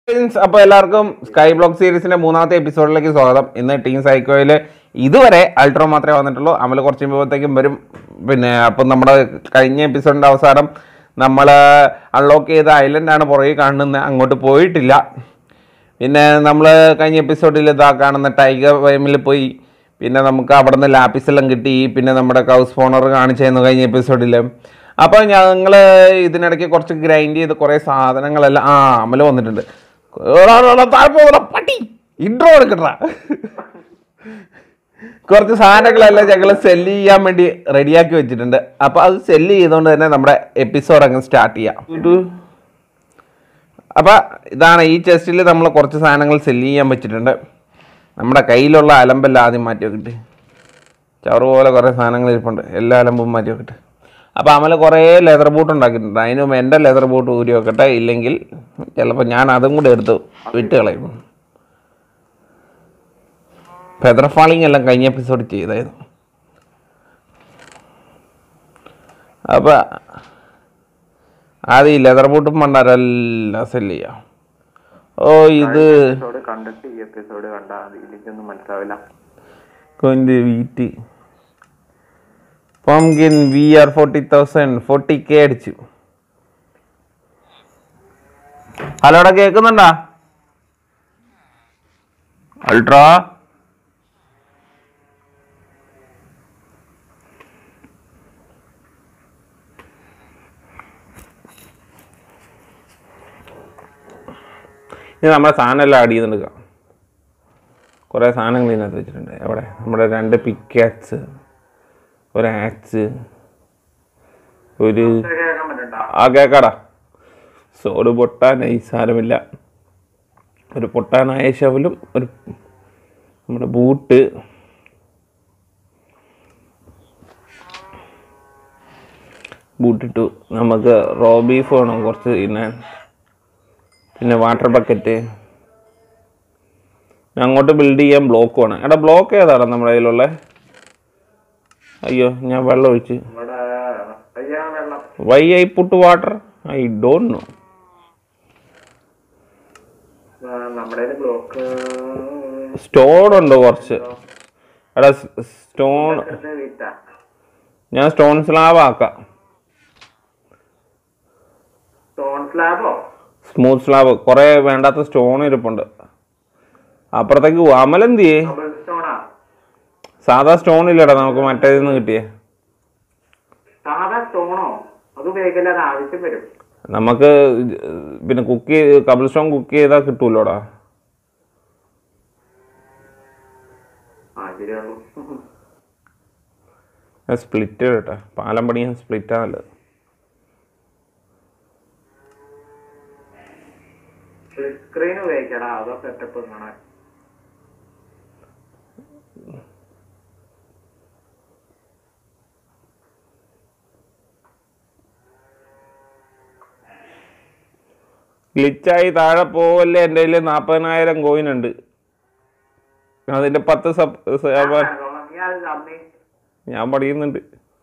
Friends അപ്പോൾ എല്ലാവർക്കും sky block സീരീസിന്റെ മൂന്നാമത്തെ എപ്പിസോഡിലേക്ക് സ്വാഗതം ഇന്ന് ടീം സൈക്കോയിൽ ഇതുവരെ അൾട്രോ മാത്രമേ വന്നിട്ടുള്ളൂ അമൽ കുറച്ച് കഴിയുമ്പോഴത്തേക്കും വരും പിന്നെ അപ്പം നമ്മുടെ കഴിഞ്ഞ എപ്പിസോഡിന്റെ അവസാനം നമ്മൾ അൺലോക്ക് ചെയ്ത ഐലൻഡാണ് പുറകെ കാണുന്നത് അങ്ങോട്ട് പോയിട്ടില്ല പിന്നെ നമ്മൾ കഴിഞ്ഞ എപ്പിസോഡിൽ ഇതാ കാണുന്ന ടൈഗർ വൈമിൽ പോയി പിന്നെ നമുക്ക് അവിടെ നിന്ന് ലാപ്പിസെല്ലാം കിട്ടി പിന്നെ നമ്മുടെ കൗസ് ഫോണർ കാണിച്ചായിരുന്നു കഴിഞ്ഞ എപ്പിസോഡിൽ അപ്പോൾ ഞങ്ങൾ ഇതിനിടയ്ക്ക് കുറച്ച് ഗ്രൈൻഡ് ചെയ്ത് കുറേ സാധനങ്ങളെല്ലാം ആ അമല വന്നിട്ടുണ്ട് എടാ, എടാ, എടാ, താഴെ പോകടാ, പട്ടി ഇൻട്രോ എടുക്കട്ടാ കുറച്ച് സാധനങ്ങളെല്ലാം ഞങ്ങൾ സെല്ല് ചെയ്യാൻ വേണ്ടി റെഡിയാക്കി വെച്ചിട്ടുണ്ട് അപ്പോൾ അത് സെല്ല് ചെയ്തുകൊണ്ട് തന്നെ നമ്മുടെ എപ്പിസോഡ് അങ്ങ് സ്റ്റാർട്ട് ചെയ്യാം അപ്പോൾ ഇതാണ് ഈ ചെസ്റ്റിൽ നമ്മൾ കുറച്ച് സാധനങ്ങൾ സെല്ല് ചെയ്യാൻ വെച്ചിട്ടുണ്ട് നമ്മുടെ കയ്യിലുള്ള അലമ്പെല്ലാം ആദ്യം മാറ്റി വെക്കിട്ട് ചവറ് പോലെ കുറേ സാധനങ്ങൾ ഇരിപ്പുണ്ട് എല്ലാ അലമ്പും മാറ്റി വെക്കിട്ട് അപ്പോൾ അമല കുറേ ലെതർ ബൂട്ട് ഉണ്ടാക്കിയിട്ടുണ്ട് അതിന് മുമ്പ് എൻ്റെ ലെതർ ബൂട്ട് ഊരി വെക്കട്ടെ ഇല്ലെങ്കിൽ ചിലപ്പോൾ ഞാൻ അതും കൂടെ എടുത്ത് വിട്ട് കളയും ഫെദർ ഫാളിങ് എല്ലാം കഴിഞ്ഞ എപ്പിസോഡ് ചെയ്തായിരുന്നു അപ്പോൾ ആദ്യം ഈ ലെതർ ബൂട്ടും മണ്ണാരെല്ലാം സെല്ല് ചെയ്യാം ഓ ഇത് എപ്പിസോഡ് കണ്ടിട്ട് ഈ എപ്പിസോഡ് കണ്ടാൽ മതി എനിക്കൊന്നും മനസ്സിലാവില്ല കൊഞ്ച് wheat pumpkin we are forty thousand forty K അടിച്ചു ഹലോടെ കേൾക്കുന്നുണ്ടാ അൾട്രാ ഇത് നമ്മുടെ സാധനം എല്ലാം ആഡ് ചെയ്തെടുക്കാം കുറേ സാധനങ്ങൾ ഇതിനകത്ത് വെച്ചിട്ടുണ്ട് എവിടെ നമ്മുടെ രണ്ട് പിക്കാക്സ് ഒരു ആക്സ് ഒരു കേൾക്കാൻ പറ്റണ്ട ആ കേക്കാടാ സോഡ് പൊട്ടാൻ സാരമില്ല ഒരു പൊട്ടാനായ ശവലും ഒരു നമ്മുടെ ബൂട്ട് ബൂട്ടിട്ടു നമുക്ക് റോ ബീഫ് വേണം കുറച്ച് തിന്നാൻ പിന്നെ വാട്ടർ ബക്കറ്റ് അങ്ങോട്ട് ബിൽഡ് ചെയ്യാൻ ബ്ലോക്ക് വേണം എടാ ബ്ലോക്ക് ഏതാണ് നമ്മുടെ കയ്യിലുള്ള അയ്യോ ഞാൻ വെള്ളം ഒഴിച്ച് ഇവിടെ അയ്യാ വെള്ളം why I put water I don't know ആ, നമ്മുടെ ബ്ലോക്ക് സ്റ്റോൺ ഉണ്ട് കുറച്ച് എടാ സ്റ്റോൺ വിറ്റാ ഞാൻ സ്റ്റോൺ സ്ലാബ് ആക്കാം സ്റ്റോൺ സ്ലാബോ സ്മൂത്ത് സ്ലാബ് കുറേ വേണ്ടാത്ത സ്റ്റോൺ ഇരിപ്പുണ്ട് അപ്പുറത്തേക്ക് പോവാം അമലെന്ത് ചെയ്യേ ഡബിൾ സ്റ്റോണാ സാധാ സ്റ്റോൺ ഇല്ലടാ നമുക്ക് മറ്റേതിൽ നിന്ന് കിട്ടിയേ സാധാ സ്റ്റോണോ അത് ഉപയോഗിക്കില്ല അത് ആവശ്യം വരും നമുക്ക് ഇത് പിന്നെ കുക്ക് ചെയ്ത് കബിൾ സ്റ്റോൺ കുക്ക് ചെയ്താൽ കിട്ടൂലോടാ ആ ശരിയുള്ളൂ സ്പ്ലിറ്റ് കേട്ടാ പാലം പണിയാൻ സ്പ്ലിറ്റാ നല്ലത് സ്ക്രീൻ ഉപയോഗിക്കടാ അതോ സെറ്റപ്പ് കാണാൻ ഗ്ലിച്ചായി താഴെ പോവല്ലേ എൻ്റെ കയ്യിൽ നാൽപ്പതിനായിരം കോയിൻ ഉണ്ട് അതിൻ്റെ പത്ത് സബ് സ- നീ അത് കമ്മി ഞാൻ പഠിക്കുന്നുണ്ട്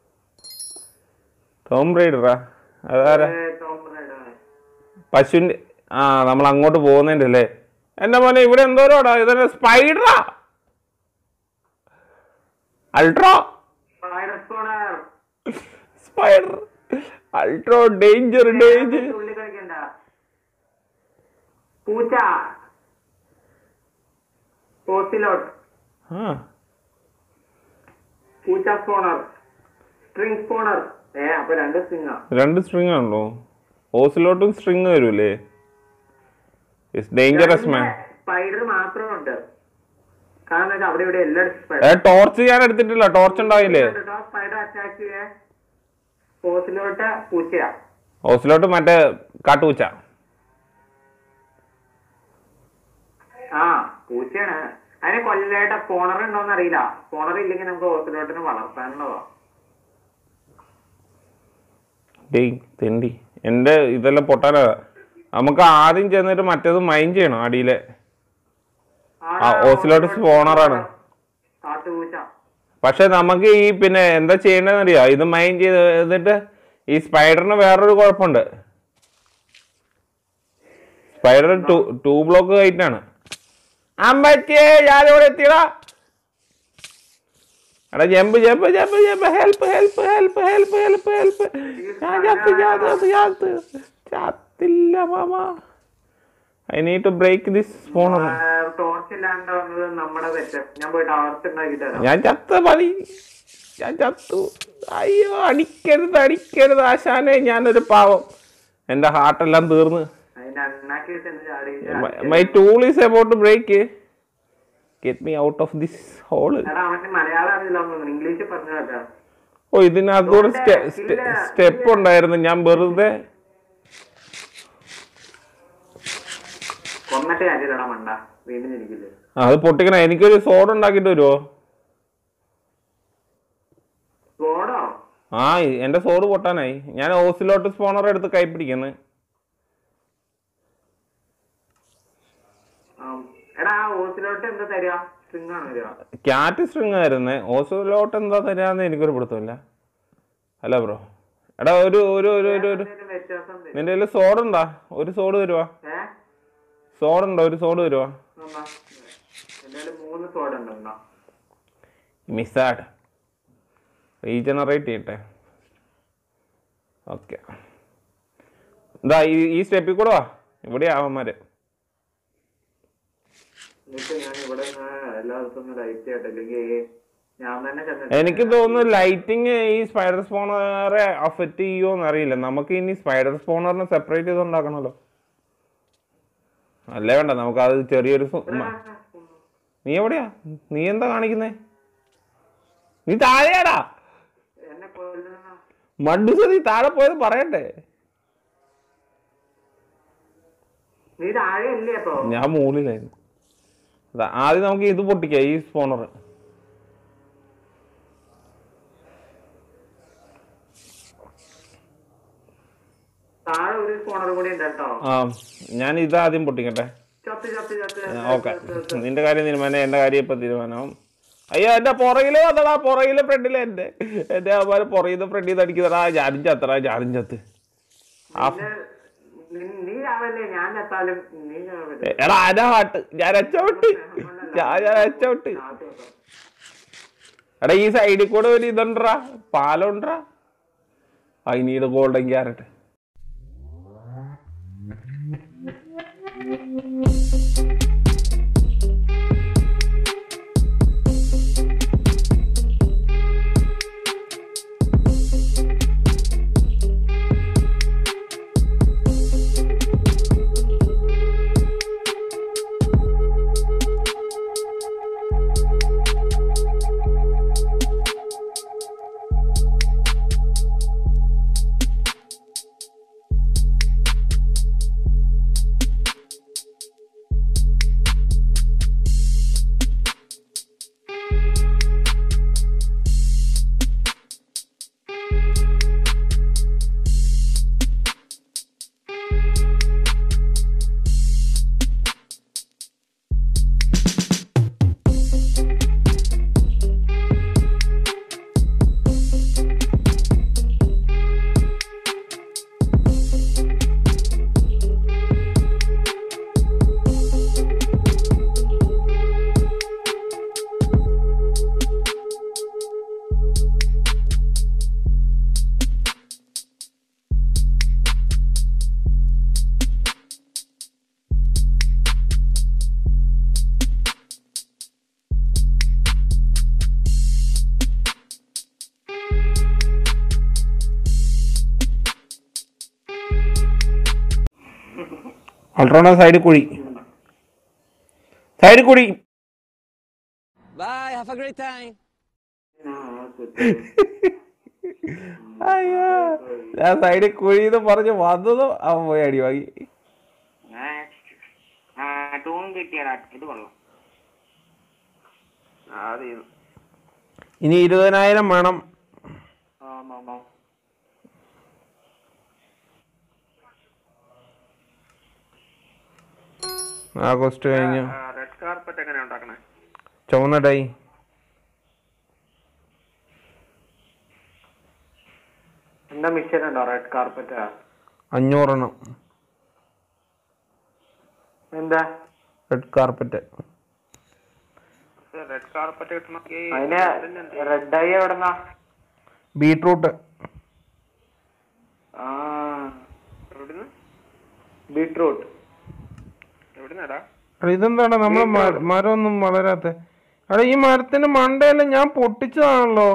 ടോം റൈഡറാ അതാരാ പശുവിൻ്റെ ആ നമ്മൾ അങ്ങോട്ട് പോകുന്നതിൻ്റെ അല്ലേ എൻ്റെ മോനെ ഇവിടെ എന്തോരോടാ ഇതൊരു സ്പൈഡറാ അൾട്രോ സ്പൈഡർ അൾട്രോ ഡേഞ്ചർ ഡേഞ്ചർ തുള്ളി കളിക്കണ്ട പൂച്ച പോസിലോട്ട് ആ പൂച്ച സ്പോണർ സ്ട്രിങ് സ്പോണർ ഏ അപ്പൊ രണ്ട് സ്ട്രിങ്ങാ രണ്ട് സ്ട്രിങ് ആണല്ലോ ഓസിലോട്ടും സ്ട്രിങ് വരൂലേ ഇറ്റ്സ് ഡേഞ്ചറസ് മാൻ സ്പൈഡർ മാത്രമുണ്ട് കാരണം എന്താ വെച്ചാ അവിടെ ഇവിടെ എല്ലാം ഏ ടോർച്ച് ഞാൻ എടുത്തിട്ടില്ല ടോർച്ച് ഉണ്ടാവില്ലേ സ്പൈഡർ അറ്റാക്ക് ചെയ്യാൻ പോസിലോട്ട് പൂച്ചയാ ഓസിലോട്ട് മറ്റേ കാട്ടുപൂച്ച ആ പൂച്ചയാണ് അതിനെ കൊല്ലായിട്ട് സ്പോണർ ഉണ്ടോന്ന് അറിയില്ല സ്പോണർ ഇല്ലെങ്കിൽ നമുക്ക് ഓസിലോട്ടിന് വളർത്താനുള്ളതാ ഡേയ് തെണ്ടി എൻ്റെ ഇതെല്ലാം പൊട്ടാനാ നമുക്ക് ആദ്യം ചെന്നിട്ട് മറ്റേത് മൈൻ ചെയ്യണം അടിയിലെ ആ ഓസിലോട്ട് സ്പോണറാണ് കാട്ടുപൂച്ച പക്ഷെ നമുക്ക് ഈ പിന്നെ എന്താ ചെയ്യേണ്ടതെന്ന് അറിയാം ഇത് മൈൻ ചെയ്ത് എന്നിട്ട് ഈ സ്പൈഡറിന് വേറൊരു കുഴപ്പമുണ്ട് സ്പൈഡർ ടു ടു ബ്ലോക്ക് കയറ്റാണ് അമ്പറ്റിയേ ഞാനിവിടെ എത്തിയടാ എടാ jump jump jump jump help help help help help help ഞാൻ ചത്ത് ഞാൻ ചത്ത് ചത്ത് ചത്തില്ല മാമ I need to break this phone torch ഇല്ലാണ്ട് വന്നത് നമ്മുടെ തെറ്റ് ഞാൻ പോയിട്ട് ടവർച്ച് ഉണ്ടാക്കി തരാം ഞാൻ ചത്ത പണി ഞാൻ ചത്തു അയ്യോ അടിക്കരുത് അടിക്കരുത് ആശാനെ ഞാനൊരു പാവം എൻ്റെ ഹാർട്ടെല്ലാം തീർന്ന് അതിന്റെ അണ്ണാക്കി ചെന്ന് ചാടി my tool is about to break get me out of this hole എടാ അവന് മലയാളം അറിയില്ല തോന്നുന്നു ഇംഗ്ലീഷ് പറഞ്ഞു കേട്ടോ ഓ ഇതിനകത്തൂടെ സ്റ്റെപ്പ് ഉണ്ടായിരുന്നു ഞാൻ വെറുതെ കൊന്നിട്ട് കാര്യമില്ലടാ മണ്ട വീണ്ടും ഇരിക്കില്ലേ ആ, അത് പൊട്ടിക്കണ എനിക്കൊരു സോഡ് ഉണ്ടാക്കിയിട്ട് വരുമോ സ്കോഡോ ആ എന്റെ സോഡ് പൊട്ടാനായി ഞാൻ ഓസിലോട്ട് സ്പോണർ എടുത്ത് കൈപ്പിടിക്കുന്നു എടാ ആ ഓസിലോട്ട് എന്താ തരിക സ്ട്രിങ് ആണ് തരിക ക്യാറ്റ് സ്ട്രിങ് ആയിരുന്നേ ഓസിലോട്ട് എന്താ തരാന്ന് എനിക്കൊരു പിടുത്തമില്ല അല്ല ബ്രോ എടാ ഒരു ഒരു ഒരു ഒരു ഒരു എന്തെങ്കിലും വ്യത്യാസം തരും നിന്റെ കയ്യിൽ സോഡ് ഉണ്ടാ ഒരു സോഡ് തരുവാ ഏ സോഡ് ഉണ്ടോ ഒരു സോഡ് തരുവാ എന്നാ എന്തായാലും മൂന്ന് സോഡ് ഉണ്ടെന്നാ മിസ്സാഡ് റീജനറേറ്റ് ചെയ്യട്ടെ ഓക്കെ എന്താ ഈ ഈ സ്റ്റെപ്പിൽ കൂടെ വാ ഇവിടെ ആവന്മാര് എന്നിട്ട് ഞാൻ ഇവിടെ നിന്ന് എല്ലാ ദിവസവും ഒന്ന് ലൈറ്റ് ചെയ്യട്ടെ അല്ലെങ്കിൽ ഞാൻ തന്നെ ചെന്നിട്ട് എനിക്ക് തോന്നുന്നു ലൈറ്റിങ് ഈ സ്പൈഡർ സ്പോണറെ അഫക്റ്റ് ചെയ്യുമോന്ന് അറിയില്ല നമുക്ക് ഇനി സ്പൈഡർ സ്പോണറിനെ സെപ്പറേറ്റ് ചെയ്ത് ഉണ്ടാക്കണമല്ലോ അല്ലേ വേണ്ട നമുക്ക് അത് ചെറിയൊരു സു- മ- നീ എവിടെയാ നീ എന്താ കാണിക്കുന്നേ നീ താഴെയാടാ എന്നെ കൊല്ലുന്ന മണ്ടുസ നീ താഴെ പോയത് പറയട്ടെ നീ താഴെ ഇല്ലേ അപ്പൊ ഞാൻ മുകളിലായിരുന്നു അതാ ആദ്യം നമുക്ക് ഇത് പൊട്ടിക്കാം ഈ സ്പോണർ താഴെ ഒരു കോണർ കൂടി ഉണ്ട് കേട്ടോ ആ ഞാൻ ഇത് ആദ്യം പൊട്ടിക്കട്ടെ ചത്ത് ചത്ത് ചത്ത് ഓക്കെ നിന്റെ കാര്യം തീരുമാനം എന്റെ കാര്യം ഇപ്പൊ തീരുമാനം അയ്യോ എന്റെ പുറകില് വന്നടാ പുറകില് ഫ്രണ്ടില് എന്റെ എന്റെ അവന്മാര് പുറകിന്ന് ഫ്രണ്ടിൽ നിന്ന് അടിക്കുന്നടാ ഞാനും ചത്തടാ ഞാനും ചത്ത് ആ പിന്നെ നി- നീ ചാവല്ലേ ഞാൻ ചത്താലും നീ ചാവല്ലേ എടാ ആരാ ഹാട്ട് ഞാൻ രക്ഷപ്പെട്ട് ഞാൻ ഞാൻ രക്ഷപ്പെട്ട് ആദ്യം വെക്കാം. എടാ ഈ സൈഡിൽ കൂടെ ഒരു ഇതുണ്ടാ പാലം ഉണ്ടാ ഐ നീഡ് ഗോൾഡൻ ക്യാരറ്റ് അൾട്രോണ സൈഡിൽ കുഴി സൈഡിൽ കുഴി Bye. Have a great time. ആ, കുത്തി. അയ്യോ ഞാൻ സൈഡിൽ കുഴിന്ന് പറഞ്ഞ് വന്നതും അവൻ പോയി അടി വാങ്ങി ആ ടൂൺ കിട്ടിയടാ ഇത് കൊള്ളാം ആദ്യം ഇനി ഇരുപതിനായിരം വേണം ആമാ ആഗസ്റ്റ് കഴിഞ്ഞു റെഡ് കാർപ്പറ്റ് എങ്ങനെ ഉണ്ടാക്കണേ ചുവന്ന ഡൈ എന്താ മിക്സർ ഉണ്ടോ റെഡ് കാർപ്പറ്റ് അഞ്ഞൂറെണ്ണം എന്താ റെഡ് കാർപ്പറ്റ് റെഡ് കാർപ്പറ്റ് കിട്ടണമെങ്കിൽ അതിന് റെഡ് ഐ എവിടെന്നാ ബീട്രൂട്ട് ആ എവിടുന്ന് ബീട്രൂട്ട് എവിടുന്നടാ എടാ ഇതെന്താടാ നമ്മളെ മ- മരമൊന്നും വളരാത്ത എടാ ഈ മരത്തിന്റെ മണ്ടയെല്ലാം ഞാൻ പൊട്ടിച്ചതാണല്ലോ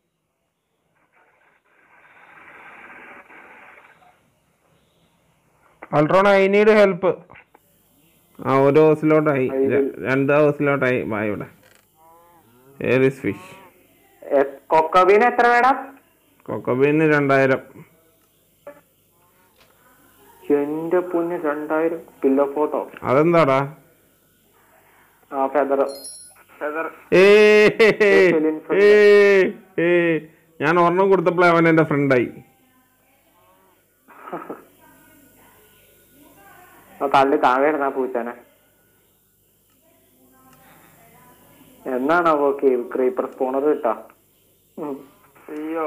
അൾട്രോൺ ഐ നീഡ് ഹെൽപ്പ് ആ ഒരു ഹൗസിലോട്ടായി ര- രണ്ട് ഹൗസിലോട്ടായി വാ ഇവിടെ എയർ ഇസ് ഫിഷ് കൊക്കോബീന് എത്ര വേണം കൊക്കബീന് രണ്ടായിരം എന്റെ പൊന്ന് രണ്ടായിരം കിലോ ഫോട്ടോ അതെന്താടാ ആ ഫെദർ ഫെദർ ഏയ് ഏയ് ഏയ് ഞാൻ ഒരെണ്ണം കൊടുത്തപ്പോഴേ അവൻ എന്റെ ഫ്രണ്ടായി തള്ളി താഴെ ഇടുന്ന പൂച്ചനെ എന്നാണോ ഓക്കെ ക്രീപ്പർ സ്പോണർ കിട്ടാ ഉം. അയ്യോ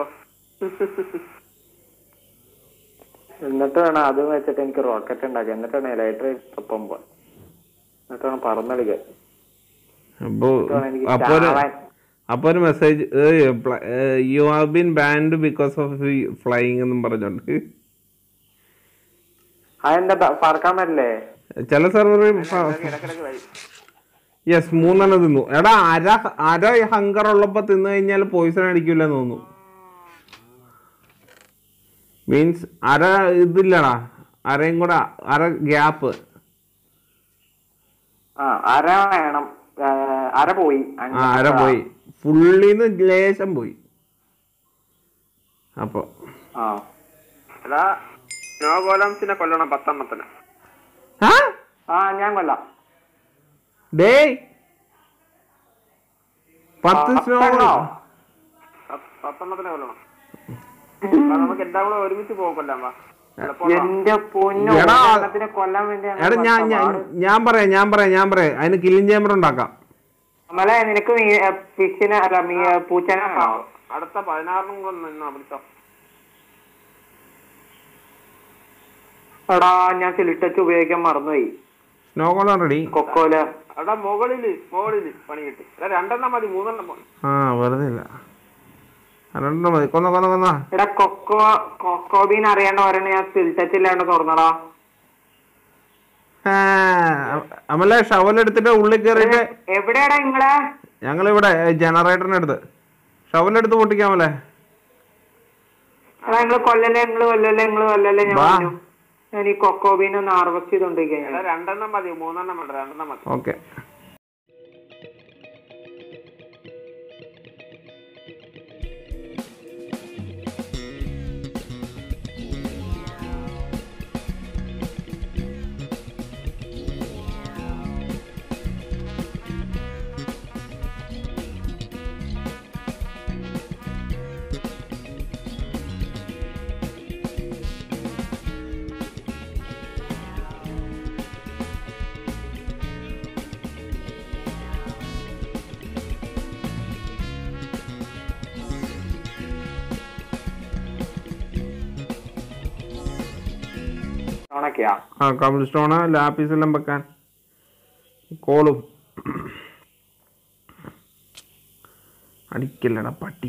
എന്നിട്ട് വേണം അത് വെച്ചിട്ട് എനിക്ക് റോക്കറ്റ് ഉണ്ടാക്കി എന്നിട്ട് വേണം ഇലക്ട്രി ഒപ്പം പോവാൻ എന്നിട്ട് വേണം പറന്നളിക്കാൻ അപ്പോ വേണം എനിക്ക് അപ്പൊ ഒരു ചാവാൻ. അപ്പൊ ഒരു message you have been banned because of flying എന്നും പറഞ്ഞോണ്ട് അതെന്താ പ- പറക്കാൻ പറ്റില്ലേ ചില സെർവറിൽ ഇടക്കിടക്ക് വൈ യെസ് മൂന്നെണ്ണം തിന്നു എടാ അര അര ഹങ്കർ ഉള്ളപ്പോ തിന്നു കഴിഞ്ഞാൽ പോയിസൺ അടിക്കൂലെന്ന് തോന്നുന്നു മീൻസ് അര ഇതില്ലടാ അരയും കൂടെ അര ഗ്യാപ്പ് ആ അര വേണം ആ, അര പോയി ആ അര പോയി ഫുള്ളിന്ന് ലേശം പോയി അപ്പൊ ആ എടാ നോ ഗോലംസിനെ കൊല്ലണം പത്തെണ്ണത്തിന് ആ ആ ഞാൻ കൊല്ലാം ഡേ പത്ത് സ്നോ പത്തെണ്ണോ? പത്ത്- പത്തെണ്ണത്തിനെ കൊല്ലണം അപ്പൊ നമുക്ക് എല്ലാം കൂടെ ഒരുമിച്ച് പോകും കൊല്ലാൻ വാ എളുപ്പമുള്ള. എന്റെ പൊന്നു എടാ. ഒരെണ്ണത്തിനെ കൊല്ലാൻ വേണ്ടി എടാ ഞാൻ ഞാൻ ഞാൻ പറയാം ഞാൻ പറയാം ഞാൻ പറയാം അതിന് കില്ലിംഗ് ചേമ്പർ ഉണ്ടാക്കാം അമലെ നിനക്ക് ഫിഷിനെ അല്ല മീ പൂച്ചനെ വേണോ അടുത്ത പതിനാറിനും കൂടെ നിന്നാ പിടിച്ചോ എടാ ഞാൻ സിലിട്ടച്ച് ഉപയോഗിക്കാൻ മറന്നുപോയി സ്നോ കോളർ റെഡി കൊക്കോല് എടാ മുകളില് മുകളില് പണി കിട്ടി എടാ രണ്ടെണ്ണം മതി മൂന്നെണ്ണം മതി ആ വെറുതെ ഇല്ല രണ്ടെണ്ണം മതി കൊന്ന കൊന്ന കൊന്ന എടാ കൊക്കോ കൊക്കോബീൻ അറിയേണ്ട ഒരെണ്ണം ഞാൻ സിലിട്ടച്ച് ഇല്ലാണ്ട് തുറന്നടാ ആ, അമലെ ഷവൽ എടുത്തിട്ട് ഉള്ളിൽ കയറിയിട്ട് എവിടെയാടാ നിങ്ങളെ ഞങ്ങളിവിടെ ജനറേറ്ററിന് അടുത്ത് ഷവൽ എടുത്ത് പൊട്ടിക്കാമല്ലേ എടാ നിങ്ങള് കൊല്ലല്ലേ നിങ്ങള് കൊല്ലല്ലേ നിങ്ങള് കൊല്ലല്ലേ ഞാൻ വാ. പറഞ്ഞു ഞാൻ ഈ കൊക്കോബീൻ ഒന്ന് ഹാർവെസ്റ്റ് ചെയ്തോണ്ടിരിക്കാൻ എടാ രണ്ടെണ്ണം മതി മൂന്നെണ്ണം വേണ്ട രണ്ടെണ്ണം മതി ഓക്കെ ഓണൊക്കെയാ ആ കബിൾ സ്റ്റോണ് ലാപ്പീസ് എല്ലാം വെക്കാൻ കോളും അടിക്കല്ലടാ പട്ടി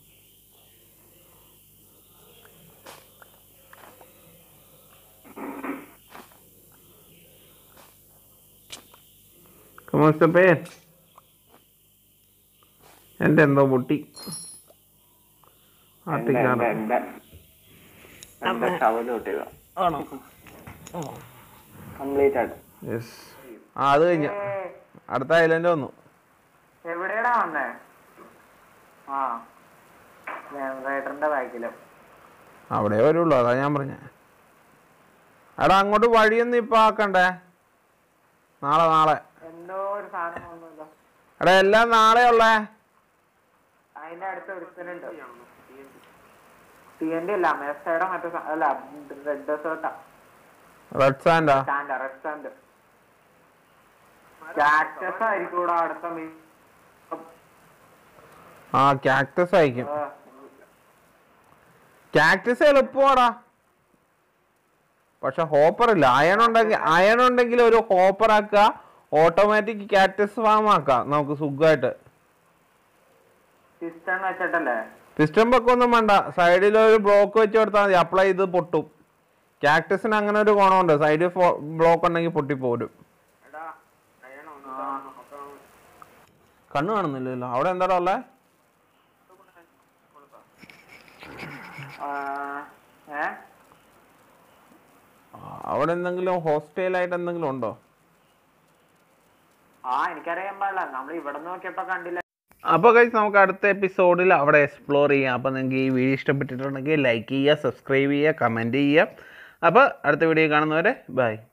കമോസ്റ്റപ്പേ എൻ്റെ എന്തോ പൊട്ടി ആട്ടിക്കാണ് എന്റെ എന്റെ ഷവല് കിട്ടിയതാ കംപ്ലീറ്റ് ആയിട്ട് യെസ് ആ അത് കഴിഞ്ഞ അടുത്ത ഐലൻഡ് വന്നു എവിടെയാടാ വന്നേ ആ ജനറേറ്ററിന്റെ ബാക്കിലും അവിടെ വരുള്ളൂ അതാ ഞാൻ പറഞ്ഞ എടാ അങ്ങോട്ട് വഴിയൊന്നും ഇപ്പൊ ആക്കണ്ടേ നാളെ നാളെ എന്തോ ഒരു സാധനം വന്നല്ലോ എടാ എല്ലാം നാളെ ഉള്ളേ അതിന്റെ അടുത്ത് ഒരുത്തനുണ്ട് ടി എൻ അല്ല മെസ്സയുടെ മറ്റേ സാ- അല്ല റെഡ് ഡെസേർട്ടാ റെഡ് സാൻഡാ സ്റ്റാൻഡ് റെഡ് സ്റ്റാൻഡ് കാക്ടസ് ആയിരിക്കും ഇവിടെ അടുത്ത മീൻ ആ കാക്ടസ് അയക്കും കാക്ടസ് എളുപ്പമാടാ പക്ഷെ ഹോപ്പർ ഇല്ല അയൺ ഉണ്ടെങ്കിൽ അയൺ ഉണ്ടെങ്കിൽ ഒരു ഹോപ്പർ ആക്കുക ഓട്ടോമാറ്റിക് കാറ്റസ് ഫാം ആക്കാം നമുക്ക് സുഖമായിട്ട് സിസ്റ്റം വെച്ചിട്ടല്ലേ സിസ്റ്റം വെക്കൊന്നും വേണ്ട സൈഡിൽ ഒരു ബ്ലോക്ക് വെച്ച് കൊടുത്താൽ മതി അപ്ലൈ ചെയ്ത് പൊട്ടും കാക്ടസിന് അങ്ങനെ ഒരു ഗുണമുണ്ട് സൈഡിൽ ബ്ലോക്ക് ഉണ്ടെങ്കിൽ പൊട്ടിപ്പോരും എടാ അയണം ഒന്ന് കാണണം. അപ്പം കണ്ണ് കാണുന്നില്ലല്ലോ അവിടെ എന്താടാ ഉള്ളേ ആ, ഏ അവിടെ എന്തെങ്കിലും ഹോസ്റ്റൈൽ ആയിട്ട് എന്തെങ്കിലും ഉണ്ടോ ആ എനിക്കറിയാൻ പാടില്ല നമ്മൾ ഇവിടെ നോക്കിയപ്പോ കണ്ടില്ല അപ്പോൾ കഴിച്ച് നമുക്ക് അടുത്ത എപ്പിസോഡിൽ അവിടെ എക്സ്പ്ലോർ ചെയ്യാം അപ്പോൾ നിങ്ങൾക്ക് ഈ വീഡിയോ ഇഷ്ടപ്പെട്ടിട്ടുണ്ടെങ്കിൽ ലൈക്ക് ചെയ്യുക സബ്സ്ക്രൈബ് ചെയ്യുക കമൻറ്റ് ചെയ്യുക അപ്പോൾ അടുത്ത വീഡിയോ കാണുന്നവരെ ബൈ